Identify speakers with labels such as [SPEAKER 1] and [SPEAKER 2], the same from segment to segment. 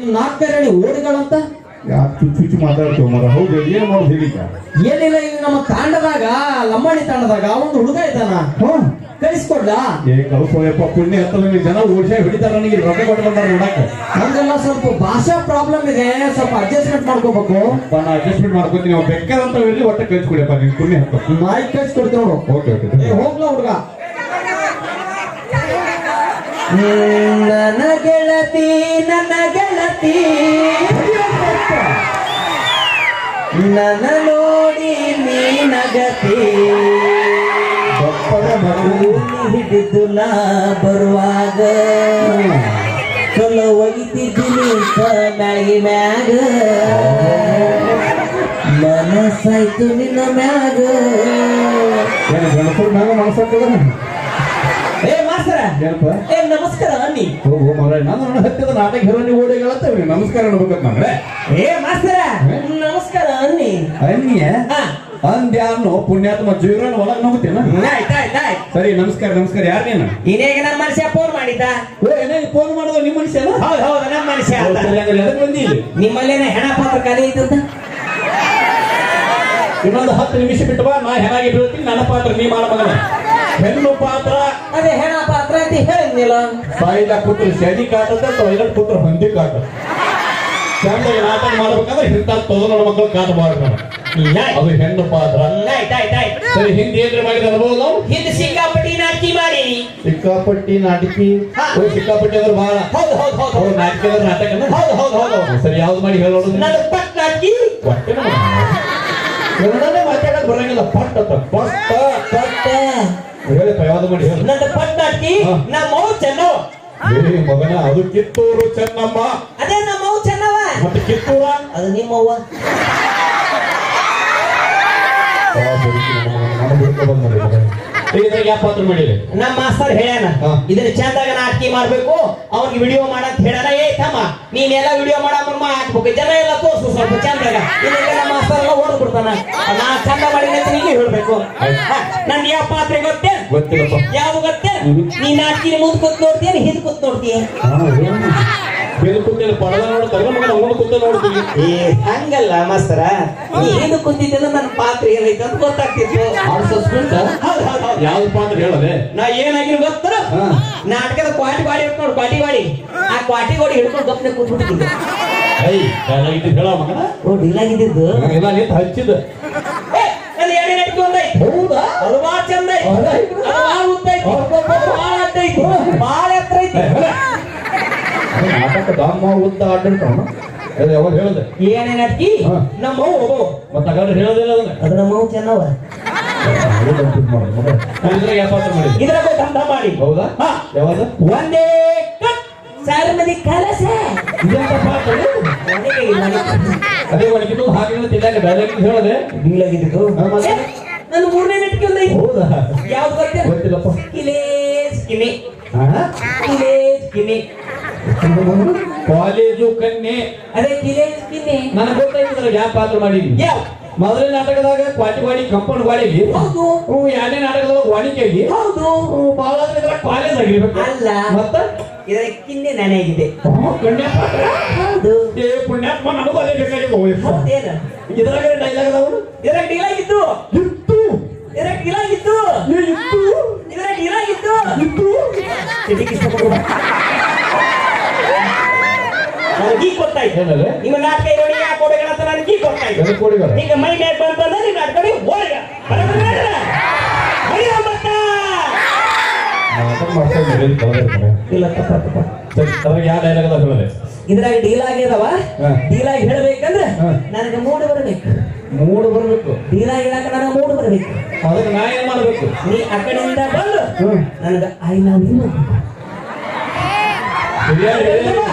[SPEAKER 1] ನಾಲ್ಕರಳಿ ಓಡಿಗಳಂತ
[SPEAKER 2] ಯಾಕೆ ಚುಚ್ಚು ಚುಚ್ಚು ಮಾತಾಡ್ತೇವ ಮರ ಹೌದು ಏನ್ ಮಾಡೋದು ಹೇಳಿಕ
[SPEAKER 1] ಏನಿಲ್ಲ ಈಗ ನಮ್ಮ ತಾಂಡದಾಗ ಲಂಬಾಣಿ ತಾಂಡದಾಗ ಒಂದು ಹುಡುಗ ಇದ್ದಾನ
[SPEAKER 2] ಹ್ಮ್
[SPEAKER 1] ಕಳಿಸ್ಕೊಡ್ಲಾ
[SPEAKER 2] ಏ ಕಲ್ಸೋಯಪ್ಪ ಪುಣ್ಯ ಹತ್ತಲ್ಲ ನೀವು ಜನ ಓಡ್ಸಾ ಹಿಡಿತಾರ ನನಗೆ ರೊಕ್ಕ ಕೊಟ್ಟು ಬಂದಾರ ನೋಡಕ್ಕ
[SPEAKER 1] ನಮ್ಗೆಲ್ಲ ಸ್ವಲ್ಪ ಭಾಷಾ ಪ್ರಾಬ್ಲಮ್ ಇದೆ ಸ್ವಲ್ಪ ಅಡ್ಜಸ್ಟ್ಮೆಂಟ್ ಮಾಡ್ಕೋಬೇಕು
[SPEAKER 2] ನಾ ಅಡ್ಜಸ್ಟ್ಮೆಂಟ್ ಮಾಡ್ಕೊತೀನಿ ಅವ್ ಬೇಕಾದಂತ ಇರ್ಲಿ ಒಟ್ಟ ಕಳ್ಸಿಕೊಡಿಯಪ್ಪ ನಿನ್ ಪುಣ್ಯ ಹತ್ತ
[SPEAKER 1] ನಾಯಿ ಕಳಿಸ್ಕೊಡ್ತೀವಿ ನೋಡು
[SPEAKER 2] ಓಕೆ ಓಕೆ
[SPEAKER 1] ಏ, ಹೋಗ್ಲಾ ಹುಡುಗ ನನ್ನ ಗೆಳತಿ ನನ್ನ ಗೆಳತಿ ನನ್ನ ನೋಡಿ ನೀನಗತಿ
[SPEAKER 2] ಬಪ್ಪದ ಮಗು
[SPEAKER 1] ಕೂಲಿ ಹಿಡಿದು ನಾ ಬರುವಾಗ ಕಲ ಒಗಿತಿದ್ದೀನಿ ಮ್ಯಾಗಿ ಮ್ಯಾಗ ಮನಸ್ಸಾಯ್ತು ನಿನ್ನ ಮ್ಯಾಗ
[SPEAKER 2] ಏನ್ ಗಣಪುರ ಮ್ಯಾಗ ಮನಸ್ಸಾಗ್ತದ
[SPEAKER 1] ಏ ಮಾಸ್ತರ
[SPEAKER 2] ಏನಪ್ಪ
[SPEAKER 1] ಏ ನಮಸ್ಕಾರ ಅನ್ನಿ
[SPEAKER 2] ಹೋಗು ಮರ ನಾನು ನನ್ನ ಹತ್ತಿದ ನಾಟಕ ಹೀರೋ ನೀವು ಓಡಿಗಳತ್ತೇವೆ ನಮಸ್ಕಾರ ಅನ್ಬೇಕಂತ ನಮ್ರೆ
[SPEAKER 1] ಏ ಮಾಸ್ತರ ನಮಸ್ಕಾರ ಅನ್ನಿ
[SPEAKER 2] ಅನ್ಯ
[SPEAKER 1] ಹಾ
[SPEAKER 2] ಅಂದ್ಯಾನು ಪುಣ್ಯಾತ್ಮ ಜೀವನ ಒಳಗ್ ನೋಗ್ತೇನ
[SPEAKER 1] ಆಯ್ತು ಆಯ್ತು ಆಯ್ತು
[SPEAKER 2] ಸರಿ ನಮಸ್ಕಾರ ನಮಸ್ಕಾರ ಯಾರು ನೀನು
[SPEAKER 1] ಇನ್ನೇಗ ನಮ್ಮ ಮನುಷ್ಯ ಫೋನ್ ಮಾಡಿದ್ದ
[SPEAKER 2] ಓ ಏನೇ ಫೋನ್ ಮಾಡೋದು ನಿಮ್ಮ ಮನುಷ್ಯನ
[SPEAKER 1] ಹೌದು ಹೌದು ನಮ್ಮ ಮನುಷ್ಯ ಅಂತ
[SPEAKER 2] ಎದಕ್ ಬಂದಿ ಇಲ್ಲಿ
[SPEAKER 1] ನಿಮ್ಮಲ್ಲೇನ ಹೆಣ ಪಾತ್ರ ಖಾಲಿ ಐತಂತ
[SPEAKER 2] ಇನ್ನೊಂದು ಹತ್ತು ನಿಮಿಷ ಬಿಟ್ಟು ಬಾ ನಾ ಹೆಣಾಗಿ ಬೀಳ್ತೀನಿ ನನ್ನ ಪಾತ್ರ ನೀ ಮಾಡ ಮಗನ ಹೆಣ್ಣು ಪಾತ್ರ
[SPEAKER 1] ಅದೇ ಹೆಣ ಪಾತ್ರ ಅಂತ ಹೇಳಿದ್ನಿಲ್ಲ
[SPEAKER 2] ಸಾಯಿಲ ಕೂತ್ರ ಶನಿ ಕಾಟದ ಟೊಯ್ಲೆಟ್ ಕೂತ್ರ ಹಂದಿ ಕಾಟ ಚಂದಾಗಿ ನಾಟಕ ಮಾಡ್ಬೇಕಾದ್ರೆ ಇಂಥ ತೊದಲ ಮಕ್ಕಳು ಕಾಟಬಾರ್ದು ಅದು ಹೆಣ್ಣು ಪಾತ್ರ
[SPEAKER 1] ಆಯ್ತು ಆಯ್ತು ಆಯ್ತು
[SPEAKER 2] ಸರಿ ಹಿಂದೆ ಏನ್ರಿ ಮಾಡಿದ ಅನುಭವ ನಾವು
[SPEAKER 1] ಹಿಂದೆ ಸಿಕ್ಕಾಪಟ್ಟಿ ನಾಟಕಿ ಮಾಡಿ
[SPEAKER 2] ಸಿಕ್ಕಾಪಟ್ಟಿ ನಾಟಕಿ ಓ ಸಿಕ್ಕಾಪಟ್ಟಿ ಅಂದ್ರೆ ಬಹಳ
[SPEAKER 1] ಹೌದು ಹೌದು ಹೌದು
[SPEAKER 2] ಅವ್ರು ನಾಟಕ ಅಂದ್ರೆ ನಾಟಕ
[SPEAKER 1] ಹೌದು ಹೌದು ಹೌದು
[SPEAKER 2] ಸರಿ ಯಾವ್ದು ಮಾಡಿ ಹೇಳೋದು
[SPEAKER 1] ನನ್ನ ಪಟ್ ನಾಟಕಿ
[SPEAKER 2] ಹೊಟ್ಟೆ ಕನ್ನಡನೇ ಮಾತಾಡಕ್ ಬರಂಗಿಲ್ಲ ಪಟ್ ಅಂತ ಪಟ್ಟ
[SPEAKER 1] ಪಟ್ಟ
[SPEAKER 2] ಹೇಳಪ್ಪ ಯಾವ್ದು ಮಾಡಿ ಹೇಳು
[SPEAKER 1] ನನ್ನ ಪಟ್ ನಾಟಕಿ
[SPEAKER 2] ಹಾ.
[SPEAKER 1] ನಮ್ಮ ಮೌ ಚೆನ್ನೋ
[SPEAKER 2] ಏ ಮಗನ ಅದು ಕಿತ್ತೂರು ಚೆನ್ನಮ್ಮ
[SPEAKER 1] ಅದೇ ನಮ್ಮ ಮೌ ಚೆನ್ನವ
[SPEAKER 2] ಮತ್ತೆ ಕಿತ್ತೂರ
[SPEAKER 1] ಅದು ನಿಮ್ಮವ್ವ
[SPEAKER 2] ಇದ್ರಾಗ ಯಾವ ಪಾತ್ರ ಮಾಡಿರಿ
[SPEAKER 1] ನಮ್ಮ ಮಾಸ್ತರ್ ಹೇಳ್ಯಾನ
[SPEAKER 2] ಹಾ.
[SPEAKER 1] ಇದನ್ನ ಚಂದಾಗ ನಾಟಕಿ ಮಾಡ್ಬೇಕು ಅವ್ನಿಗೆ ವಿಡಿಯೋ ಮಾಡಂತ ಹೇಳ್ಯಾನ ಏ ತಮ್ಮ ನೀನೆಲ್ಲ ವಿಡಿಯೋ ಮಾಡಮ್ಮ ಹಾಕ್ಬೇಕು ಜನ ಎಲ್ಲ ತೋರ್ಸು ಸ್ವಲ್ಪ ಚಂದಾಗ ಇದಕ್ಕೆ ನಮ್ಮ ಮಾಸ್ತರ್ ಎಲ್ಲ ಓಡ್ ಬಿಡ್ತಾನ ನಾ ಚಂದ ಮಾಡಿದ ಅಂತ ನೀನು ಹೇಳ್ಬೇಕು ಹಾ, ನನ್ ಯಾವ ಪಾತ್ರೆ ಗೊತ್ತೇ
[SPEAKER 2] ಗೊತ್ತಿಲ್ಲಪ್ಪ
[SPEAKER 1] ಯಾವ್ದು ಗೊತ್ತೇ ನೀ ನಾಟಕಿನ ಮುಂದ್ ಕೂತ್ ನೋಡ್ತೀಯ ಹಿಂದ್ ಕೂತ್ ನೋಡ್ತೀಯ
[SPEAKER 2] ಬೆಲ್ ಕೂತಿಲ್ಲ ಪಡದ ನೋಡ್ತಾರೆ ಮಗನ ಅವನು ಕೂತ ನೋಡ್ತೀವಿ
[SPEAKER 1] ಏ ಹಂಗಲ್ಲ ಮಾಸ್ತರ ನೀ ಹಿಂದ್ ಕುಂತಿದ್ದ ನನ್ನ ಪಾತ್ರ ಏನೈತೆ ಅಂತ ಗೊತ್ತಾಗ್ತಿತ್ತು
[SPEAKER 2] ಅವ್ರ ಸಸ್ಪೆನ್ಸ್
[SPEAKER 1] ಹೌದ್ ಹೌದ್ ಹೌದ್
[SPEAKER 2] ಯಾವ್ದು ಪಾತ್ರ ಹೇಳದೆ
[SPEAKER 1] ನಾ ಏನಾಗಿರ್ ಗೊತ್ತರ
[SPEAKER 2] ಹಾ.
[SPEAKER 1] ನಾಟಕದ ಕ್ವಾಟಿ ಗಾಡಿ ಇರ್ತ ನೋಡು ಕ್ವಾಟಿ ಗಾಡಿ ಆ ಕ್ವಾಟಿ ಗಾಡಿ ಹಿಡ್ಕೊಂಡು ಗಪ್ನೆ ಕೂತ್ಬಿಟ್ಟಿದ್ದೆ
[SPEAKER 2] ಐ ಕಾಲಾಗಿದ್ದು ಹೇಳ ಮಗನ
[SPEAKER 1] ಓ ಢೀಲಾಗಿದ್ದು
[SPEAKER 2] ಎಲ್ಲ ನಿಂತು ಹಚ್ಚಿದ
[SPEAKER 1] ನನ್ನ ಎಡೆ ನಟಿಕೆ ಒಂದೈತಿ
[SPEAKER 2] ಹೌದಾ
[SPEAKER 1] ಅದು ಭಾಳ ಚಂದ ಐತಿ
[SPEAKER 2] ಹೌದಾ?
[SPEAKER 1] ಅದು ಭಾಳ ಉದ್ದ ಐತಿ ಭಾಳ ಅಡ್ಡ ಐತಿ ಭಾಳ ಎತ್ತರ ಐತಿ
[SPEAKER 2] ನಾಟಕ ದಾಮ ಉದ್ದ ಆಡಿರ್ತಾವ ಅದು ಯಾವಾಗ ಹೇಳದೆ
[SPEAKER 1] ಏನೇ ನಟ್ಕಿ
[SPEAKER 2] ಹಾ.
[SPEAKER 1] ನಮ್ಮ ಅವ್ವ
[SPEAKER 2] ಮತ್ತೆ ಹಾಗಾದ್ರೆ ಹೇಳೋದಿಲ್ಲ ಅದನ್ನ
[SPEAKER 1] ಅದು ನಮ್ಮ ಅವ್ವ ಚೆನ್ನವ
[SPEAKER 2] ಇದ್ರಾಗ ಯಾವ ಪಾತ್ರ ಮಾಡಿದ್ರಿ
[SPEAKER 1] ಇದ್ರಾಗ ದಂಧ ಮಾಡಿ
[SPEAKER 2] ಹೌದಾ
[SPEAKER 1] ಹಾ.
[SPEAKER 2] ಯಾವಾಗ
[SPEAKER 1] ಒಂದೇ ಕಟ್ ಸಾವಿರ ಮಂದಿ ಕಲಸ
[SPEAKER 2] ಇದೆಂತ ಪಾತ್ರ
[SPEAKER 1] ಮನೆಗೆ ಇಲ್ಲ
[SPEAKER 2] ಅದೇ ಒಳಗಿದ್ದು ಹಾಗೆ ತಿನ್ನಾಗ ಡೈಲಾಗ್ ಹೇಳದೆ
[SPEAKER 1] ಢೀಲಾಗಿದ್ದು
[SPEAKER 2] ಹಾ, ಮತ್ತೆ?
[SPEAKER 1] ನನ್ನ ಮೂರನೇ ನಟಿಕೆ ಒಂದೈತಿ
[SPEAKER 2] ಹೌದಾ
[SPEAKER 1] ಯಾವ್ದು ಗೊತ್ತೇ
[SPEAKER 2] ಗೊತ್ತಿಲ್ಲಪ್ಪ
[SPEAKER 1] ಕಿಲೇಸ್ ಕಿನಿ
[SPEAKER 2] ಹಾ?
[SPEAKER 1] ಕಿಲೇಸ್ ಕಿನಿ
[SPEAKER 2] ಕಾಲೇಜು ಕನ್ಯೆ
[SPEAKER 1] ಅದೇ ಕಿಲೇಸ್ ಕಿನಿ
[SPEAKER 2] ನನಗೆ ಗೊತ್ತಾಯ್ತು ಯಾವ ಪಾತ್ರ ಮಾಡಿದ್ವಿ
[SPEAKER 1] ಯಾವ
[SPEAKER 2] ಮೊದಲನೇ ನಾಟಕದಾಗ ಕ್ವಾಟಿ ಗಾಡಿ ಕಂಪೌಂಡ್ ಗಾಡಿಲಿ
[SPEAKER 1] ಹೌದು
[SPEAKER 2] ಹ್ಞೂ ಎರಡನೇ ನಾಟಕದಾಗ ವಾಣಿಜ್ಯಾಗಿ
[SPEAKER 1] ಹೌದು
[SPEAKER 2] ಭಾಳ ಕಾಲೇಜ್ ಆಗಿರ್ಬೇಕು
[SPEAKER 1] ಅಲ್ಲ
[SPEAKER 2] ಮತ್ತ
[SPEAKER 1] ಇದರ ಕಿನ್ನೆ ನನಗಿದೆ
[SPEAKER 2] ಹ್ಞೂ, ಕನ್ಯಾ ಪಾತ್ರ
[SPEAKER 1] ಹೌದು
[SPEAKER 2] ಏ ಪುಣ್ಯಾತ್ಮ ನನಗೂ ಅದೇ ಬೇಕಾಗಿದೆ
[SPEAKER 1] ಹೌದೇನ
[SPEAKER 2] ಇದ್ರಾಗ ಡೈಲಾಗ್ ಅದಾವ
[SPEAKER 1] ಇದರ ಢೀಲಾಗಿದ್ದು
[SPEAKER 2] ಇತ್ತು
[SPEAKER 1] ಇದರ ಢೀಲಾಗಿದ್ದು
[SPEAKER 2] ಏ ಇತ್ತು
[SPEAKER 1] ಇದರ ಢೀಲಾಗಿದ್ದು
[SPEAKER 2] ಇತ್ತು
[SPEAKER 1] ಇದಕ್ಕೆ ಇಷ್ಟಪಡುವ ನನಗೆ ಈಗ ಗೊತ್ತಾಯ್ತು
[SPEAKER 2] ಏನಲ್ಲ
[SPEAKER 1] ನಿಮ್ಮ ನಾಟಕ ನೋಡಿ ಯಾಕೆ ಕೊಡಗಣ ಅಂತ ನನಗೆ ಈಗ ಗೊತ್ತಾಯ್ತು
[SPEAKER 2] ಎದಕ್ಕೆ ಕೊಡಿಗಾರ
[SPEAKER 1] ಈಗ ಮೈ ಮ್ಯಾಗ ಬಂತಂದ್ರೆ ನೀವು ನಾಟಕ ಓಡಗ ಮೈ ಒಂಬತ್ತ
[SPEAKER 2] ನಾಟಕ ಮಾಡ್ತಾ ಇದ್ದೀರಿ ಕಳೆದಿರ್ತಾರೆ
[SPEAKER 1] ಇಲ್ಲ ತಪ್ಪ ತಪ್ಪ
[SPEAKER 2] ಸರಿ ಅದ್ರಾಗ ಯಾವ ಡೈಲಾಗ್ ಅದ ಹೇಳದೆ
[SPEAKER 1] ಇದ್ರಾಗ ಡೀಲ್ ಆಗ್ಯದವ
[SPEAKER 2] ಹಾ.
[SPEAKER 1] ಡೀಲ್ ಆಗಿ ಹೇಳ್ಬೇಕಂದ್ರೆ
[SPEAKER 2] ಹಾ.
[SPEAKER 1] ನನಗೆ ಮೂಡು ಬರ್ಬೇಕು
[SPEAKER 2] ಮೂಡು ಬರ್ಬೇಕು
[SPEAKER 1] ಡೀಲ್ ಆಗಿ ಹೇಳಕ ನನಗೆ ಮೂಡು ಬರ್ಬೇಕು
[SPEAKER 2] ಅದಕ್ಕೆ ನಾ ಏನ್ ಮಾಡ್ಬೇಕು
[SPEAKER 1] ನೀ ಆ ಕಡೆಯಿಂದ ಬಂದು
[SPEAKER 2] ಹ್ಮ್.
[SPEAKER 1] ನನಗೆ ಐ ಲವ್ ಯು
[SPEAKER 2] ಹಿರಿಯರು ಹೇಳ್ಯಾರ.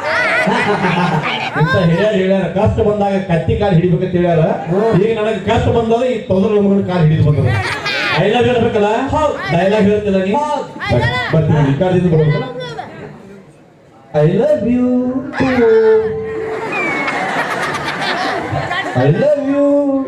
[SPEAKER 2] ಇಂಥ ಹಿರಿಯರು ಹೇಳ್ಯಾರ ಕಷ್ಟ ಬಂದಾಗ ಕತ್ತಿ ಕಾಲು ಹಿಡಿಬೇಕಂತ ಹೇಳ್ಯಾರ ಈಗ ನನಗೆ ಕಷ್ಟ ಬಂದದ ಈ ತೊಂದರೆ ನಮಗನ ಕಾಲು ಹಿಡಿದು ಬಂದದ ಐ ಲವ್ ಹೇಳ್ಬೇಕಲ್ಲ
[SPEAKER 1] ಹೌದ್.
[SPEAKER 2] ಡೈಲಾಗ್ ಹೇಳ್ತಿಲ್ಲ ನೀ
[SPEAKER 1] ಹೌದ್.
[SPEAKER 2] ಬರ್ತೀನಿ ಈ ಕಾಲದಿಂದ ಬರ್ಬೇಕಲ್ಲ I love you I love you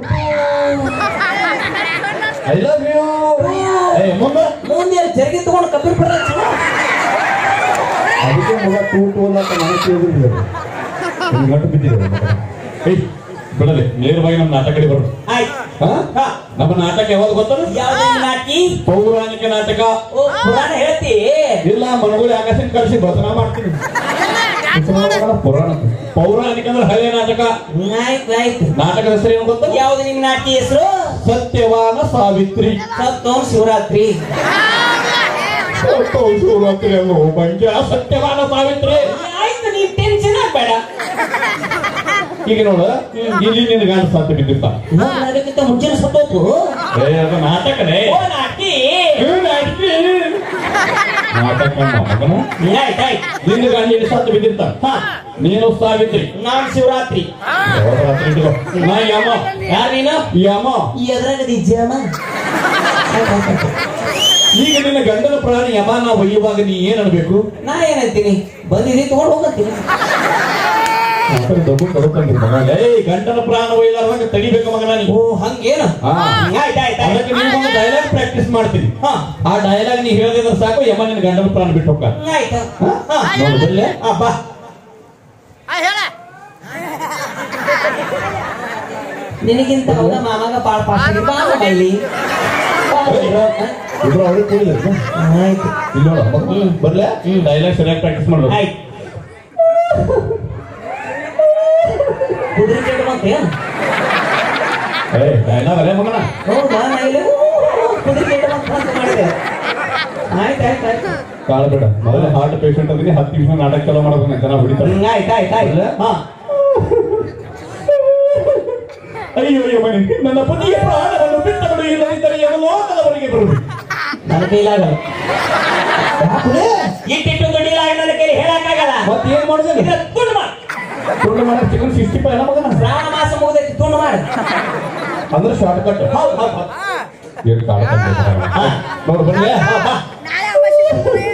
[SPEAKER 2] I love you ಏ ಮುಂದೆ
[SPEAKER 1] ಮುಂದೆ ಜರಿಗೆ ತಗೊಂಡು ಕಬ್ಬಿನ ಪಡ
[SPEAKER 2] ಅದಕ್ಕೆ ಮಗ ಟೂ ಟೂ ಅಂತ ನನಗೆ ತಿಳಿದಿಲ್ಲ ನಿನ್ ಗಂಟು ಬಿದ್ದಿದೆ ಮಗನ. ಏಯ್ ಬಿಡಲಿ ನೇರವಾಗಿ ನಮ್ಮ ನಾಟಕಕ್ಕೆ ಬರು
[SPEAKER 1] ಆಯ್ತು
[SPEAKER 2] ಹಾ?
[SPEAKER 1] ಹಾ.
[SPEAKER 2] ನಮ್ಮ ನಾಟಕ ಯಾವಾಗ ಗೊತ್ತಲ್ಲ
[SPEAKER 1] ಯಾವ್ದು ನಾಟಿ
[SPEAKER 2] ಪೌರಾಣಿಕ ನಾಟಕ
[SPEAKER 1] ಓ ಪುರಾಣ ಹೇಳ್ತಿ
[SPEAKER 2] ಇಲ್ಲ ಮನಗುಳಿ ಆಕಾಶನ್ ಕಳಿಸಿ ಭಸನ ಮಾಡ್ತೀನಿ ಪುರಾಣ ಪೌರಾಣಿಕ ಅಂದ್ರೆ ಹಳೆ ನಾಟಕ
[SPEAKER 1] ಆಯ್ತು ಆಯ್ತು
[SPEAKER 2] ನಾಟಕದ ಹೆಸರು ಏನು ಗೊತ್ತ
[SPEAKER 1] ಯಾವ್ದು ನಿಮ್ ನಾಟಿ ಹೆಸರು
[SPEAKER 2] ಸತ್ಯವಾನ ಸಾವಿತ್ರಿ
[SPEAKER 1] ಸತ್ತೋನ್ ಶಿವರಾತ್ರಿ
[SPEAKER 2] ಶಿವರಾತ್ರಿ ಅಲ್ಲೋ ಬಂಜ ಸತ್ಯವಾನ ಸಾವಿತ್ರಿ
[SPEAKER 1] ಆಯ್ತು ನೀ ಟೆನ್ಷನ್ ಆಗ್ಬೇಡ
[SPEAKER 2] ಈಗ ನೋಡು ಇಲ್ಲಿ ನಿನ್ನ ಗಂಡ ಸತ್ತು ಬಿದ್ದಿರ್ತ
[SPEAKER 1] ಅದಕ್ಕಿಂತ ಮುಂಚೆನೆ ಸತ್ತೋತು
[SPEAKER 2] ಏ ಅದು ನಾಟಕನೇ
[SPEAKER 1] ಓ ನಾಟಿ
[SPEAKER 2] ಏ, ನಾಟಕ ನಾಟಕ ಮಗನ
[SPEAKER 1] ಆಯ್ತು ಆಯ್ತು
[SPEAKER 2] ನಿನ್ನ ಗಂಡ ಇಲ್ಲಿ ಸತ್ತು ಬಿದ್ದಿರ್ತ
[SPEAKER 1] ಹಾ
[SPEAKER 2] ನೀನು ಸಾವಿತ್ರಿ
[SPEAKER 1] ನಾನ್ ಶಿವರಾತ್ರಿ
[SPEAKER 2] ಶಿವರಾತ್ರಿ ಇಟ್ಕೋ. ನಾ ಯಮ
[SPEAKER 1] ಯಾರು ನೀನು
[SPEAKER 2] ಯಮ
[SPEAKER 1] ಈ ಎದ್ರಾಗದಿ ಜಮ
[SPEAKER 2] ಈಗ ನಿನ್ನ ಗಂಡನ ಪ್ರಾಣಿ ಯಮ ನಾ ಒಯ್ಯುವಾಗ ನೀ ಏನ್ ಅನ್ಬೇಕು
[SPEAKER 1] ನಾ ಏನಂತೀನಿ ಬಂದಿದ್ದೀನಿ ತಗೊಂಡು ಹೋಗತ್ತೀನಿ
[SPEAKER 2] ಡಬ್ಬು ಕೊಡುತ್ತಂದ್ರಿ ಮಗ ಏ ಗಂಡನ ಪ್ರಾಣ ಒಯ್ಲಾರ್ದಾಗ ತಡಿಬೇಕು ಮಗನ ನೀ
[SPEAKER 1] ಓ ಹಂಗೇನು
[SPEAKER 2] ಹಾ.
[SPEAKER 1] ಆಯ್ತು ಆಯ್ತು
[SPEAKER 2] ಅದಕ್ಕೆ ನೀವು ಒಂದು ಡೈಲಾಗ್ ಪ್ರಾಕ್ಟೀಸ್ ಮಾಡ್ತೀನಿ
[SPEAKER 1] ಹಾ
[SPEAKER 2] ಆ ಡೈಲಾಗ್ ನೀ ಹೇಳಿದ್ರೆ ಸಾಕು ಯಮ ನಿನ್ನ ಗಂಡನ ಪ್ರಾಣ ಬಿಟ್ಟು ಹೋಗ
[SPEAKER 1] ಆಯ್ತು ಹಾ
[SPEAKER 2] ನೋಡು ಬಲ್ಲೆ
[SPEAKER 1] ಹಾ ಬಾ ನಿನಗಿಂತ ಅವನ ಮಾಮಗ ಬಾಳ ಪಾಸ್ ಬಾ ಇಲ್ಲಿ
[SPEAKER 2] ಇಬ್ರು ಅವ್ರಿಗೆ ಕೇಳಿದ್ರು
[SPEAKER 1] ಆಯ್ತು
[SPEAKER 2] ಇಲ್ಲಿ ನೋಡು ಮಗ ಬರ್ಲೆ ಡೈಲಾಗ್ ಸರಿಯಾಗಿ ಪ್ರಾಕ್ಟೀಸ್ ಮಾಡು
[SPEAKER 1] ಆಯ್ತು ಕುದುರೆ ಕೆಟ್ಟು ಬಂತೆ
[SPEAKER 2] ಏ ಡೈಲಾಗ್ ಅಲ್ಲೇ ಮಗನ
[SPEAKER 1] ಹೌದಾ ನಾ ಇಲ್ಲಿ ಕುದುರೆ ಕೆಟ್ಟು ಬಂತ ಅಂತ ಮಾಡಿದೆ ಆಯ್ತು ಆಯ್ತು ಆಯ್ತು
[SPEAKER 2] ಕಾಳ ಬೇಡ ಮೊದಲೇ ಹಾರ್ಟ್ ಪೇಷಂಟ್ ಅದಕ್ಕೆ ಹತ್ತು ನಿಮಿಷ ನಾಟಕ ಚಾಲೂ ಮಾಡೋದನ್ನ ಜನ ಹೊಡಿತಾರೆ
[SPEAKER 1] ಹ್ಮ್, ಆಯ್ತು ಆಯ್ತು ಆಯ್ತು ಹಾ
[SPEAKER 2] ಅಯ್ಯೋ ಯಮನಿ ನನ್ನ ಪತಿಯ ಪ್ರಾಣವನ್ನು ಬಿಟ್ಟಗಳು ಇಲ್ಲದಿದ್ದರೆ ಯಾವ ಲೋಕದವರೆಗೆ ಬರುವುದು
[SPEAKER 1] ನನ್ನ ಕೈಲಾಗಲ್ಲ ಇಟ್ಟಿಟ್ಟು ದುಡ್ಡಿಲ್ಲ ನನ್ನ ಕೈಲಿ ಹೇಳಕ್ಕಾಗಲ್ಲ
[SPEAKER 2] ಮತ್ತೆ ಏನ್ ಮಾಡಿದ್ರೆ
[SPEAKER 1] ಇದ್ರ ತುಂಡು ಮಾಡು
[SPEAKER 2] ತುಂಡು ಮಾಡಕ್ ಚಿಕನ್ ಸಿಕ್ಸ್ಟಿ ಫೈವ್ ಮಗನ
[SPEAKER 1] ಶ್ರಾವಣ ಮಾಸ ಮುಗಿದೈತಿ ತುಂಡು ಮಾಡು
[SPEAKER 2] ಅಂದ್ರೆ ಶಾರ್ಟ್ ಕಟ್
[SPEAKER 1] ಹೌದು ಹೌದು ಹೌದು.
[SPEAKER 2] ಏನ್ ಕಾಳ ನೋಡು ಬರ್ಲೆ
[SPEAKER 3] ನಾಳೆ ಅವಶ್ಯ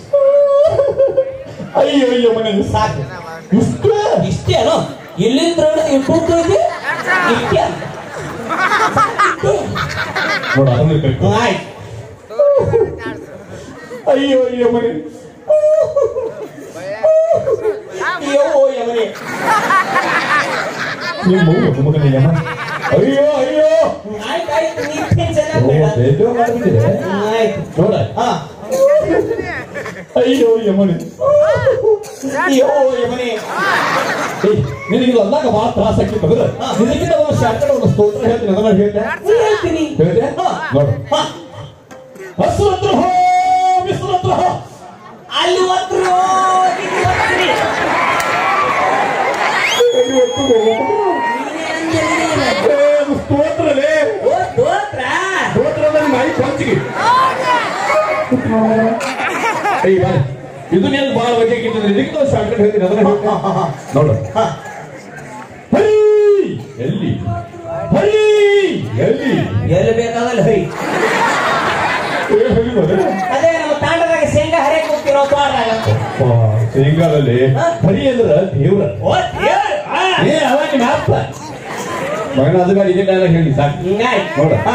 [SPEAKER 2] ಅಯ್ಯೋ ಅಯ್ಯೋ ಮನೆ
[SPEAKER 1] ಸಾಕು
[SPEAKER 2] ಇಷ್ಟು
[SPEAKER 1] ಇಷ್ಟೇನು ಇಲ್ಲಿಂದ ಇಟ್ಟು ಇದೆ ಇಷ್ಟೇ
[SPEAKER 2] ನೋಡು ಅದನ್ನ ಕೈ
[SPEAKER 1] ಆಯ್ತು
[SPEAKER 2] ಅಯ್ಯೋ ಅಯ್ಯೋ ಮನೆ
[SPEAKER 1] ಅಯ್ಯೋ ಯಮನೆ
[SPEAKER 2] ನಿಮ್ಮ ಒಂದು ಮಗನ ಯಮ ಅಯ್ಯೋ ಅಯ್ಯೋ
[SPEAKER 1] ಆಯ್ತು ಆಯ್ತು ನೀ ಟೆನ್ಷನ್
[SPEAKER 2] ಓ,
[SPEAKER 1] ಆಗ್ಬೇಡ
[SPEAKER 2] ಬೇಜಾರ್ ಮಾಡ್ಬಿಟ್ಟಿದೆ
[SPEAKER 1] ಆಯ್ತು
[SPEAKER 2] ನೋಡ
[SPEAKER 1] ಹಾ
[SPEAKER 2] ಅಯ್ಯೋ ಯಮನೆ
[SPEAKER 1] ಅಯ್ಯೋ ಯಮನೆ
[SPEAKER 2] ಏಯ್ ನಿನಗೆ ಇದು ಅಂದಾಗ ಬಹಳ ತ್ರಾಸ ಆಗ್ತಿತ್ತು ಅಂದ್ರೆ ನಿನಗಿಂತ ಒಂದು ಶಾರ್ಟ್ ಒಂದು ಸ್ತೋತ್ರ ಹೇಳ್ತೀನಿ ಅದನ್ನ ಹೇಳ್ತೆ
[SPEAKER 1] ಹೇಳ್ತೀನಿ
[SPEAKER 2] ಹೇಳ್ತೆ
[SPEAKER 1] ಹಾ.
[SPEAKER 2] ನೋಡು
[SPEAKER 1] ಹಾ
[SPEAKER 2] ಹಸುರತ್ರ ಹೋ ವಿಸುರತ್ರ ಹೋ
[SPEAKER 1] ಅಲ್ಲಿ ಒತ್ರು ಇಲ್ಲಿ ಒತ್ರಿ.
[SPEAKER 2] ಏ, ಅದು ಸ್ತೋತ್ರಲೇ
[SPEAKER 1] ಓ ದೋತ್ರ
[SPEAKER 2] ಸ್ತೋತ್ರದಲ್ಲಿ ಮೈ ಕೊಂಚಿಗೆ ಏಯ್ ಬಾಯ್ ಇದು ನೀನು ಬಹಳ ಬಗ್ಗೆ ಆಗಿದ್ದು ಇದಕ್ಕೆ ಶಾರ್ಟ್ ಕಟ್ ಹೇಳ್ತೀನಿ ಅದನ್ನ ಹೇಳ್ತೆ ನೋಡು
[SPEAKER 1] ಹಾ
[SPEAKER 2] ಹೈ ಎಲ್ಲಿ ಹೈ ಎಲ್ಲಿ
[SPEAKER 1] ಎಲ್ಲಿ ಬೇಕಾದಲ್ಲಿ ಹೈ
[SPEAKER 2] ಏ, ಹೈ ಬರೇ.
[SPEAKER 1] ಅದೇ ನಮ್ಮ ತಾಂಡದಾಗ ಶೇಂಗಾ ಹರಿಯಕ್ ಹೋಗ್ತಿರೋ ತೋಟದಾಗ
[SPEAKER 2] ಅಪ್ಪ, ಶೇಂಗಾದಲ್ಲಿ ಹರಿ ಅಂದ್ರ ದೇವ್ರ
[SPEAKER 1] ಓ ದೇವ್ರ್, ಆ.
[SPEAKER 2] ಏ ಅವ ನಿಮ್ಮ ಅಪ್ಪ ಮಗನ ಅದಕ್ಕೆ ಇದೇ ಡೈಲಾಗ್ ಹೇಳಿ ಸಾಕು
[SPEAKER 1] ಹಿಂಗಾಯ್ತು.
[SPEAKER 2] ನೋಡ
[SPEAKER 1] ಹಾ.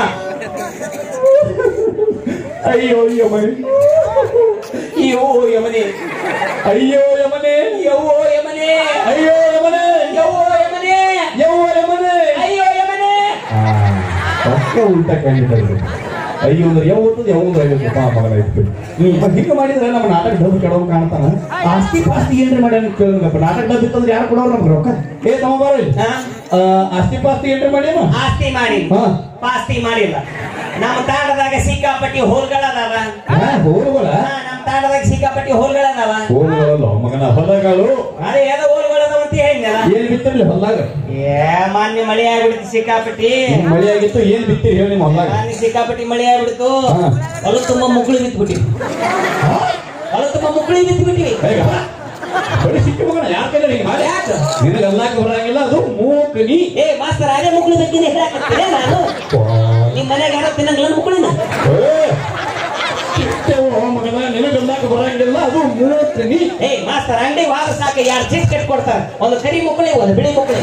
[SPEAKER 2] ಅಯ್ಯೋ ಯಮನೆ
[SPEAKER 1] ಅಯ್ಯೋ ಯಮನೆ
[SPEAKER 2] ಅಯ್ಯೋ ಯಮನೆ
[SPEAKER 1] ಯವ್ವೋ ಯಮನೆ
[SPEAKER 2] ಅಯ್ಯೋ ಯಮನೆ
[SPEAKER 1] ಯವ್ವೋ ಯಮನೆ
[SPEAKER 2] ಯವ್ವ ಯಮನೆ
[SPEAKER 1] ಅಯ್ಯೋ ಯಮನೆ
[SPEAKER 2] ಪಕ್ಕ ಉಲ್ಟಾ ಕಂಡಿದ್ದಾರೆ ಅಯ್ಯೋ ಅಂದ್ರೆ ಯಾವ ಓದ್ತದೆ ಯಾವ ಒಂದು ಐವತ್ತು ರೂಪಾಯಿ ಮಗನ ಇತ್ತು ಮತ್ತೆ ಹಿಂಗೆ ಮಾಡಿದ್ರೆ ನಮ್ಮ ನಾಟಕ ಡಬ್ಬು ಕೆಡವು ಕಾಣ್ತಾನ ಆಸ್ತಿ ಪಾಸ್ತಿ ಏನ್ರಿ ಮಾಡ್ಯಾನ ಕೇಳಿದ್ರಪ್ಪ ನಾಟಕ ಡಬ್ಬು ಇತ್ತಂದ್ರೆ ಯಾರು ಕೊಡೋರು ನಮ್ಗೆ ರೊಕ್ಕ ಏ ತಮ್ಮ ಬಾರಿ
[SPEAKER 1] ಹಾ?
[SPEAKER 2] ಆಸ್ತಿ ಪಾಸ್ತಿ ಏನ್ರಿ ಮಾಡ್ಯಾನ
[SPEAKER 1] ಆಸ್ತಿ ಮಾಡಿ
[SPEAKER 2] ಹಾ.
[SPEAKER 1] ಪಾಸ್ತಿ ಮಾಡಿಲ್ಲ ನಮ್ಮ ತಾಂಡದಾಗ ಸಿಕ್ಕಾಪಟ್ಟಿ ಹೋಲ್ಗಳದಾವ
[SPEAKER 2] ಹಾ, ಹೋಗುವಲ್ಲ
[SPEAKER 1] ಹಾ, ನಮ್ಮ ತಾಂಡದಾಗ ಸಿಕ್ಕಾಪಟ್ಟಿ ಹೋಲ್ಗಳದಾವ
[SPEAKER 2] ಹೋಗುವಲ್ಲ ಮಗನ ಹೊಲಗಳು
[SPEAKER 1] ಅದೇ ಏನೋ ಹೋಲ್ಗಳದಾವ ಅಂತ ಹೇಳಿದ್ನಲ್ಲ
[SPEAKER 2] ಏನ್ ಬಿತ್ತಿರ್ಲಿ ಹೊಲ್ದಾಗ
[SPEAKER 1] ಏ ಮಾನ್ಯ ಮಳೆ ಆಗ್ಬಿಡ್ತು ಸಿಕ್ಕಾಪಟ್ಟಿ
[SPEAKER 2] ಏನ್ ಮಳೆ ಆಗಿತ್ತು ಏನ್ ಬಿತ್ತಿರಿ ಹೇಳಿ ನಿಮ್ಮ ಹೊಲ್ದಾಗ
[SPEAKER 1] ಮಾನ್ಯ ಸಿಕ್ಕಾಪಟ್ಟಿ ಮಳೆ ಆಗ್ಬಿಡ್ತು
[SPEAKER 2] ಹಾ.
[SPEAKER 1] ಹೊಲ ತುಂಬಾ ಮುಗುಳಿ ಬಿತ್ಬಿಟ್ಟಿವಿ ಹೊಲ ತುಂಬಾ ಮುಗುಳಿ ಬಿತ್ಬಿಟ್ಟಿವಿ
[SPEAKER 2] ಹೇಗ ಬರೀ ಸಿಕ್ಕಿ ಮಗನ ಯಾರ ಕೈಲಿ ಹಿಂಗೆ ಮಾಡಿ
[SPEAKER 1] ಯಾಕೆ?
[SPEAKER 2] ನಿನಗೆ ಅಲ್ಲಾಕ ಬರಂಗಿಲ್ಲ ಅದು ಮೂಕನಿ
[SPEAKER 1] ಏ ಮಾಸ್ತರ್ ಅದೇ ಮುಗುಳಿ ಬಗ್ಗೆ ಹೇಳಕತ್ತೀರ ನಾನು ನಿಮ್ ಮನೆಗೆ ಯಾರೋ ತಿನ್ನಂಗಿಲ್ಲ ಮುಗುಳಿನ
[SPEAKER 2] ಮಗನ ನಿನಗೆ ಅಲ್ಲಾಕ ಬರಂಗಿಲ್ಲ ಅದು ಮೂಕನಿ
[SPEAKER 1] ಏ ಮಾಸ್ತರ್ ಅಂಗಡಿ ವಾರ ಸಾಕ ಎರಡು ಚೀಟ್ ಕಟ್ ಕೊಡ್ತಾರ ಒಂದು ಕರಿ ಮುಕ್ಕಳಿ ಒಂದು ಬಿಳಿ ಮುಕ್ಕಳಿ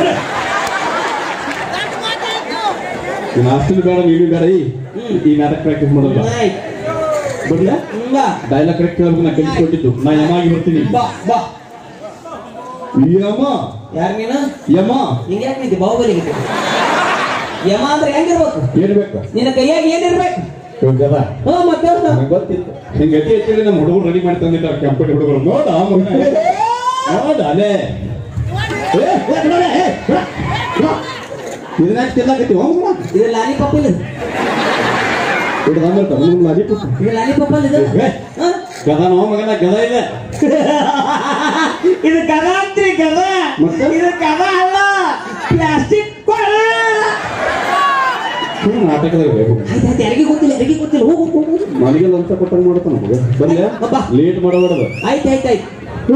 [SPEAKER 2] ಈ ನಾಸ್ತಿಲ್ ಬೇಡ ನೀನು ಬೇಡ ಈ ಈ ನಾಟಕ ಪ್ರಾಕ್ಟೀಸ್ ಮಾಡೋಲ್ಲ ಬರ್ಲ
[SPEAKER 1] ಬಾ
[SPEAKER 2] ಡೈಲಾಗ್ ಕರೆಕ್ಟ್ ಹೇಳ್ಬೇಕು ನಾ ಕಲಿಸ್ಕೊಟ್ಟಿದ್ದು ನಾ ಯಮಾಗಿ ಬರ್ತೀನಿ
[SPEAKER 1] ಬಾ ಬಾ
[SPEAKER 2] ಯಮ
[SPEAKER 1] ಯಾರ ನೀನು
[SPEAKER 2] ಯಮ
[SPEAKER 1] ಹಿಂಗೆ ಯಾಕೆ ನಿಂತಿ ಬಾಹುಬಲಿಗೆ ಯಮ ಅಂದ್ರೆ ಹೆಂಗಿರ್ಬೇಕು
[SPEAKER 2] ಏನ್ ಬೇಕು
[SPEAKER 1] ನಿನ್ನ ಕೈಯಾಗ ಏನಿರ್ಬೇಕು
[SPEAKER 2] ಗದ
[SPEAKER 1] ಹಾ ಮತ್ತೆ ಹೌದು.
[SPEAKER 2] ನನಗೆ ಗೊತ್ತಿತ್ತು ಹಿಂಗೆ ಎತ್ತಿ ಎತ್ತಿ ನಮ್ಮ ಹುಡುಗರು ರೆಡಿ ಮಾಡಿ ತಂದಿದ್ದಾರೆ ಕೆಂಪಟಿ ಹುಡುಗರು ನೋಡ ನೋಡ ಅಲೆ ಇದನ್ನ ತಿನ್ನಕತ್ತಿ ಹೋಗ್ಮ
[SPEAKER 1] ಇದು ಲಾಲಿಪಾಪ್ ಇಲ್ಲ ಇದು.
[SPEAKER 2] ಇದು ಬಂದಿರ್ತಾವ ನಿಮ್ಗೆ ಮದಿಟ್ಟು
[SPEAKER 1] ಇದು ಲಾಲಿಪಾಪ್ ಅಲ್ಲ ಇದು
[SPEAKER 2] ಏ.
[SPEAKER 1] ಹಾ?
[SPEAKER 2] ಗದ ನೋ ಮಗನ ಗದ ಇದೆ
[SPEAKER 1] ಇದು ಕದ ಅಂತೀರಿ ಕದ
[SPEAKER 2] ಮತ್ತೆ?
[SPEAKER 1] ಇದು ಕದ ಅಲ್ಲ ಪ್ಲಾಸ್ಟಿಕ್ ಕೊಡ
[SPEAKER 2] ಸುಮ್ಮನೆ ನಾಟಕದಾಗ ಬೇಕು
[SPEAKER 1] ಆಯ್ತಾಯ್ತು ಯಾರಿಗೆ ಗೊತ್ತಿಲ್ಲ ಯಾರಿಗೆ ಗೊತ್ತಿಲ್ಲ ಹೋಗು ಹೋಗು ಹೋಗು.
[SPEAKER 2] ನನಗೆ ಲಂಚ ಕೊಟ್ಟಂಗ ಮಾಡ್ತಾನ ನಮಗೆ ಬಂದೆ
[SPEAKER 1] ಅಬ್ಬಾ.
[SPEAKER 2] ಲೇಟ್ ಮಾಡಬಾರ್ದು
[SPEAKER 1] ಆಯ್ತು ಆಯ್ತು ಆಯ್ತು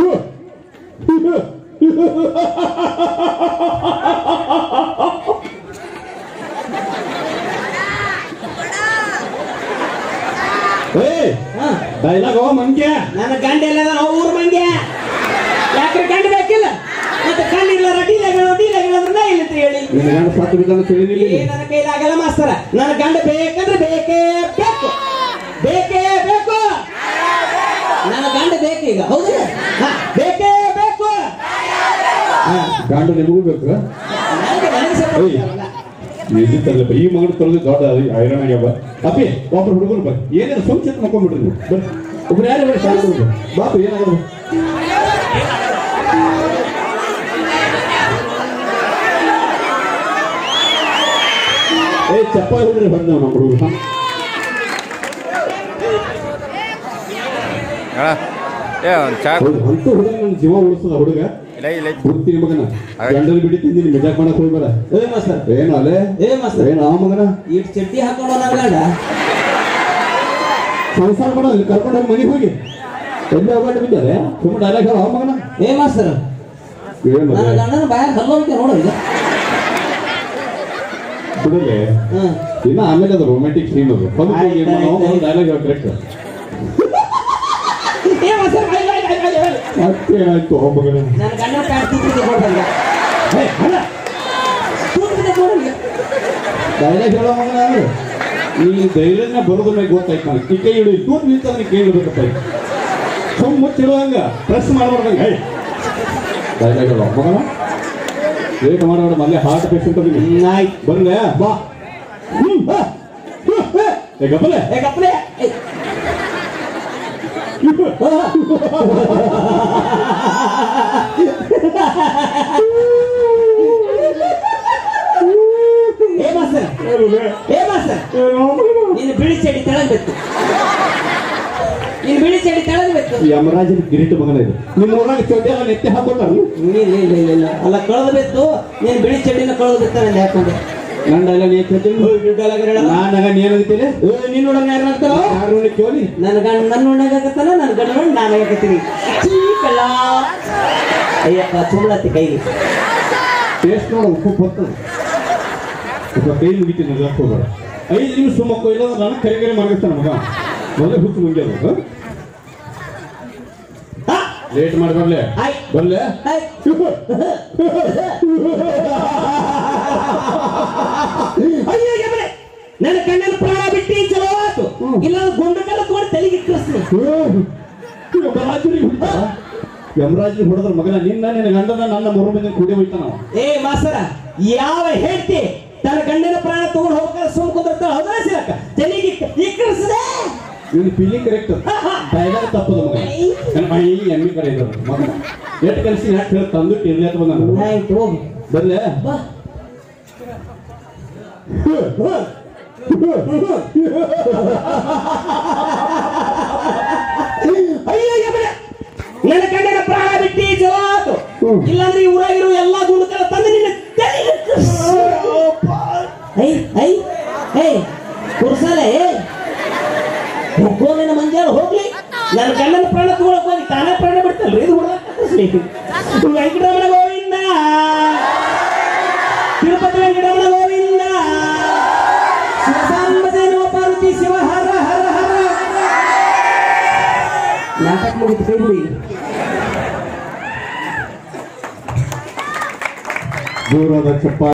[SPEAKER 2] ಏಯ್
[SPEAKER 1] ಹಾ
[SPEAKER 2] ಡೈಲಾಗ್ ಅವ ಮಂಗ್ಯ
[SPEAKER 1] ನನ್ನ ಗಂಡ ಎಲ್ಲ ನಾವು ಊರ್ ಮಂಗ್ಯ ಯಾಕ್ರೆ ಗಂಡ ಬೇಕಿಲ್ಲ ಮತ್ತೆ ಗಂಡ ಇಲ್ಲ ರಡ್ಡಿಲಾಗ ರಡ್ಡಿಲಾಗ ಅಂದ್ರೆ ನಾ ಇಲ್ಲ ಅಂತ ಹೇಳಿ
[SPEAKER 2] ನಿನ್ನ ಗಂಡ ಸಾಕು ಬಿದ್ದಾನ ತಿಳಿದಿಲ್ಲ
[SPEAKER 1] ಏ ನನ್ನ ಕೈಲಾಗಲ್ಲ ಮಾಸ್ತರ ನನ್ನ ಗಂಡ ಬೇಕಂದ್ರೆ ಬೇಕೇ ಬೇಕು ಬೇಕೇ ಬೇಕು ನನ್ನ ಗಂಡ ಬೇಕೀಗ ಹೌದಿಲ್ಲ ಹಾ, ಬೇಕೇ ಬೇಕು ಹಾ,
[SPEAKER 2] ಗಂಡ ನಿಮಗೂ ಬೇಕು
[SPEAKER 1] ನನಗೆ ನನಗೆ support ಮಾಡಲ್ಲ.
[SPEAKER 2] ಇದ್ದಿತ್ತಲ್ಲಪ್ಪ ಈ ಮಗನ ತೊಳೆದು ದೊಡ್ಡ ಐರನ್ ಆಗ್ಯಾವ ಅಪ್ಪಿ ಒಬ್ಬರು ಹುಡುಗರು ಬರ್ ಏನೇನು ಸುಮ್ ಮಕ್ಕೊಂಡ್ಬಿಡ್ರಿ ನೀವು ಬರ್ರಿ ಒಬ್ರು ಯಾರು ಬರ್ರಿ ಸಾಕು ಹುಡುಗ್ರು. ಬಾಪು ಏನಾದ್ರು ಏ ಚಪ್ಪಾಳೆ ಹುಡ್ರಿ ಬಂದವ ನಮ್ಮ ಹುಡುಗರು
[SPEAKER 4] ಹೇಳ ಏ ಒಂದು ಚಾ
[SPEAKER 2] ಹೌದು ಅಂತ ಹುಡುಗ ನನ್ನ ಜೀವ ಉಳಿಸ್ತದ ಹುಡುಗ
[SPEAKER 4] ಇಲ್ಲ ಇಲ್ಲ
[SPEAKER 2] ಹುಡ್ತೀನಿ ಮಗನ ಗಂಡನ ಬಿಡಿ ತಿಂದಿನಿ ಮಜಾಕ್ ಮಾಡಕ್ ಹೋಗಿ ಬರ
[SPEAKER 1] ಏ ಮಾಸ್ತರ್
[SPEAKER 2] ಏನು ಅಲೆ
[SPEAKER 1] ಏ ಮಾಸ್ತರ್
[SPEAKER 2] ಏನು ಆ ಮಗನ
[SPEAKER 1] ಇಟ್ ಚಡ್ಡಿ ಹಾಕೊಂಡು ನನ್ನ ಗಂಡ
[SPEAKER 2] ಸಂಸಾರ ಮಾಡೋ ಕರ್ಕೊಂಡು ಹೋಗಿ ಮನೆಗೆ ಹೋಗಿ ಎಲ್ಲಿ ಹೋಗ್ಕೊಂಡು ಬಿದ್ದಾರೆ ಸುಮ್ಮನೆ ಡೈಲಾಗ್ ಹೇಳ ಆ ಮಗನ
[SPEAKER 1] ಏ ಮಾಸ್ತರ್
[SPEAKER 2] ಏನು
[SPEAKER 1] ನನ್ನ ಗಂಡನ ಬಾಯ ಹಲ್ಲೋಗ್ತೆ ನೋಡು ಈಗ
[SPEAKER 2] ಬಿಡಲೆ
[SPEAKER 1] ಹ್ಮ್
[SPEAKER 2] ಇನ್ನ ಆಮೇಲೆ ಅದು ರೊಮ್ಯಾಂಟಿಕ್ ಸೀನ್ ಅದು ಹೊಲಕ್ಕೆ ಹೋಗಿ ಏನ್ ಮಾಡೋದು ಡೈಲಾಗ್ ಹೇಳ ಕರೆಕ್ಟ್
[SPEAKER 1] ಏ ಮಾಸ್ತರ್ ಬಾಯ್ ಬಾಯ್ ಬಾಯ್ ಬಾಯ್ ಬಾಯ್
[SPEAKER 2] ಮತ್ತೆ ಆಯ್ತು ಆ ಮಗನ
[SPEAKER 1] ನನ್ನ ಗಂಡನ ಪ್ಯಾಂಟ್ ತೂತಿಗೆ ಕೊಡ್ದಂಗ
[SPEAKER 2] ಹೇ ಅಲ್ಲ
[SPEAKER 1] ತೂತಿಗೆ ಕೊಡಂಗ
[SPEAKER 2] ಡೈಲಾಗ್ ಹೇಳೋ ಮಗನ ಅಂದ್ರೆ ಈ ಧೈರ್ಯನ ಬರೋದ್ರ ಮೇಲೆ ಗೊತ್ತಾಯ್ತು ನನಗೆ ಈ ಕೈ ಹಿಡಿ ತೂತ್ ನಿಂತ ನೀ ಕೈ ಹಿಡ್ಬೇಕಪ್ಪ ಸುಮ್ಮ ಮುಚ್ಚಿಡುವಂಗ ಪ್ರೆಸ್ ಮಾಡ್ಬಾರ್ದಂಗ ಹೇ ಡೈಲಾಗ್ ಹೇಳೋ ಮಗನ ಲೇಟ್ ಮಾಡಬೇಡ ಮಲ್ಲೆ ಹಾರ್ಟ್ ಪೇಷಂಟ್ ಅದೀನಿ
[SPEAKER 1] ಆಯ್ತು
[SPEAKER 2] ಬಂದೆ ಬಾ ಹ್ಮ್, ಬಾ. ಹ್ಮ್, ಹೇ. ಏ ಗಪ್ಪಲೆ
[SPEAKER 1] ಏ ಕಪ್ಪಲೆ ಏ ಏ ಮಾಸ್ತರ್ ಏ ಮಾಸ್ತರ್ ನೀನು ಬಿಳಿ ಚಡಿ ತೆಳಗ್ಬೇಕು ನೀನು ಬಿಳಿ ಚಡಿ ತೆಳಗ್ಬೇಕು
[SPEAKER 2] ಯಮರಾಜನ ಕಿರೀಟ ಮಗನ ಇದು ನಿಮ್ಮ ಊರಾಗ ಚೋಟಿ ಎಲ್ಲ ನೆತ್ತಿ ಹಾಕೋತಾರ
[SPEAKER 1] ಇಲ್ಲ ಇಲ್ಲ ಇಲ್ಲ ಇಲ್ಲ ಇಲ್ಲ ಅಲ್ಲ ಕಳೆದು ಬಿತ್ತು ನೀನು ಬಿಳಿ ಚಡ್ಡಿನ ಕಳೆದು ಬಿತ್ತಾನೆ ಹಾಕೊಂಡು
[SPEAKER 2] ನನ್ನ ಡೈಲಾಗ್ ಏನ್ ಕೇಳ್ತೀನಿ ನಾನಾಗ ನೀ ಏನಾಗ್ತೀನಿ
[SPEAKER 1] ನೀನು ನೋಡೋಣ ಯಾರು ಮಾಡ್ತಾರೋ
[SPEAKER 2] ಯಾರು ಕೇಳಿ
[SPEAKER 1] ನನ್ನ ಗಂಡ ನನ್ನ ಉಣ್ಣಾಗತ್ತಾನ ನನ್ನ ಗಂಡ ನೋಡಿ ನಾನು ಆಗತ್ತೀನಿ ಚೀಕಲ್ಲ ಅಯ್ಯಪ್ಪ ಸುಮ್ಮಳತ್ತಿ ಕೈಗೆ
[SPEAKER 2] ಟೇಸ್ಟ್ ನೋಡ ಉಪ್ಪು ಬರ್ತದೆ ಸ್ವಲ್ಪ ಕೈ ಮುಗಿತೀನಿ ಅದಕ್ಕೆ ಹೋಗ್ಬೇಡ ಐದು ನಿಮಿಷ ಸುಮ್ಮಕ್ಕೋ ಇಲ್ಲ ನಾನು ಕರೆ ಕರೆ ಮಾಡಿರ್ತಾನೆ ಮಗ ಮೊದಲೇ ಹುಚ್ಚು ಮುಂಗ್ಯದ ಲೇಟ್ ಮಾಡಿ ಬರ್ಲೆ
[SPEAKER 1] ಆಯ್.
[SPEAKER 2] ಬರ್ಲೆ
[SPEAKER 1] ಆಯ್. ಅಯ್ಯೋ ಯಮನೆ, ನನ್ನ ಕಣ್ಣಲ್ಲಿ ಪ್ರಾಣ ಬಿಟ್ಟು ಚಲೋ ಆತು ಇಲ್ಲ ಗುಂಡು ಕಲ್ಲ ತಗೊಂಡು ತಲೆಗೆ ಕಳಿಸ್ತೀನಿ
[SPEAKER 2] ಯಮರಾಜರಿಗೆ ಹೊಡಿತಾರ ಯಮರಾಜರಿಗೆ ಹೊಡೆದ್ರ ಮಗನ ನಿನ್ನ ನಿನ್ನ ಗಂಡನ ನನ್ನ ಮೂರು ಮಂದಿ ಕೂಡಿ ಹೋಯ್ತಾನ ಅವ.
[SPEAKER 1] ಏ ಮಾಸರ ಯಾವ ಹೇಳ್ತಿ ತನ್ನ ಗಂಡನ ಪ್ರಾಣ ತಗೊಂಡು ಹೋಗ್ಬೇಕಾದ್ರೆ ಸುಮ್ ಕುಂದಿರ್ತಾಳ ಹೌದಾ ಸಿರಕ್ಕ ತಲೆಗೆ ಇಕ್ಕರಿಸದೆ
[SPEAKER 2] ಇವನು ಫೀಲಿಂಗ್ ಕರೆಕ್ಟ್ ಡೈಲಾಗ್ ತಪ್ಪದ ಮಗ ನನ್ನ ಮೈ ಎಮ್ಮಿ ಕಡೆ ಇದ್ದಾರೆ ಮಗ ಎಷ್ಟು ಕಲಿಸಿ ಯಾಕೆ ಹೇಳಿ ತಂದು ಟಿರ್ಲಿ ಅಂತ ಬಂದ
[SPEAKER 1] ಆಯ್ತು ಹೋಗು
[SPEAKER 2] ಬರ್ಲೆ
[SPEAKER 1] ಬಾ ಅಯ್ಯೋ ಯಮನೆ, ನನ್ನ ಗಂಡನ ಪ್ರಾಣ ಬಿಟ್ಟು ಚಲೋ ಆತು
[SPEAKER 2] ಹ್ಮ್.
[SPEAKER 1] ಇಲ್ಲಾಂದ್ರೆ ಈ ಊರಾಗಿರೋ ಎಲ್ಲಾ ಗುಂಡುಕಲ್ಲ ತಂದು ನಿನ್ನ ತಲೆಗೆ ಕರ್ಸು. ಐ ಐ ಏ ಕುರ್ಸಲೆ ಹೋಗೋನಿನ ಮಂಜಾಳ ಹೋಗ್ಲಿ ನನ್ನ ಗಂಡನ ಪ್ರಾಣ ತಗೊಳಕ್ ಹೋಗಿ ತಾನೇ ಪ್ರಾಣ ಬಿಡ್ತಲ್ರಿ ಇದು ಹುಡುಗ ವೆಂಕಟರಮಣ ಗೋವಿಂದ ತಿರುಪತಿ ವೆಂಕಟರಮಣ ಗೋವಿಂದ ಶಿವಸಾಂಬದೇವ ಪಾರ್ವತಿ ಶಿವ ಹರ ಹರ ಹರ ನಾಟಕ ಮುಗಿತು ಕೈ ಬಿಡಿ
[SPEAKER 2] ಜೋರಾದ ಚಪ್ಪ